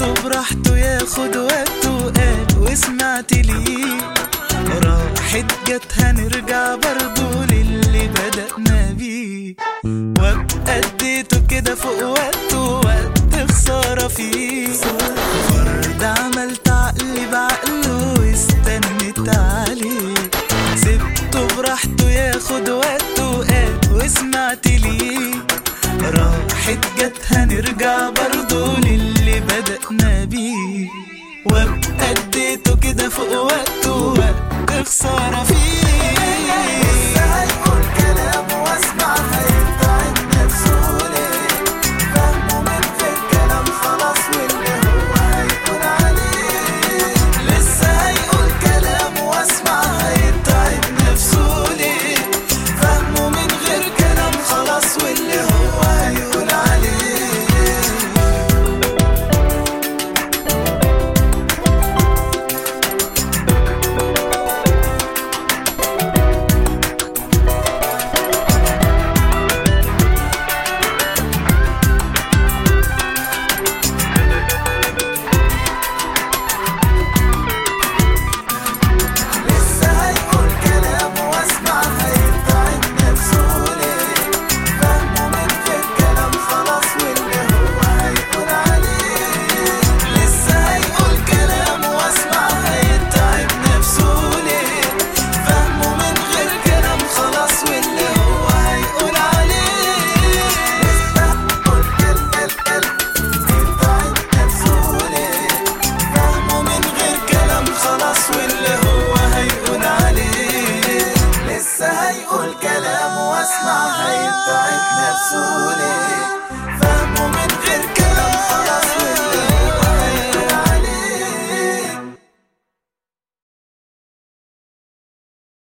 سبته براحته ياخد وقته قال وسمعت ليه راحت جت هنرجع برضه للي بدأنا بيه وابقى اديته كده فوق وقته وقت خسارة فيه فرد عملت عقلي بعقله واستنيت عليه سبته براحته ياخد وقته قال وسمعت ليه راحت جت هنرجع برضه للي بدأنا بيه وابقى اديته كده فوق وقته وقت خسارة فيه هيقول كلام واسمع هيتعب نفسه ليه فهمه من غير كلام خلاص واللي هو هيقول عليه لسه هيقول كلام واسمع هيتعب نفسه ليه فهمه من غير كلام خلاص واللي هو هيقول عليه لسه هيقول كلام واسمع هيتعب نفسه ليه فهمه من غير كلام خلاص واللي هو هيقول عليه لسه هيقول كلام واسمع هيتعب نفسه ليه فهمه من غير كلام خلاص واللي هو هيقول عليه لسه هيقول كلام هيتعب نفسه ليه فهمه من غير كلام خلاص واللي هو هيقول عليه لسه هيقول كلام واسمع هيتعب نفسه ليه فهمه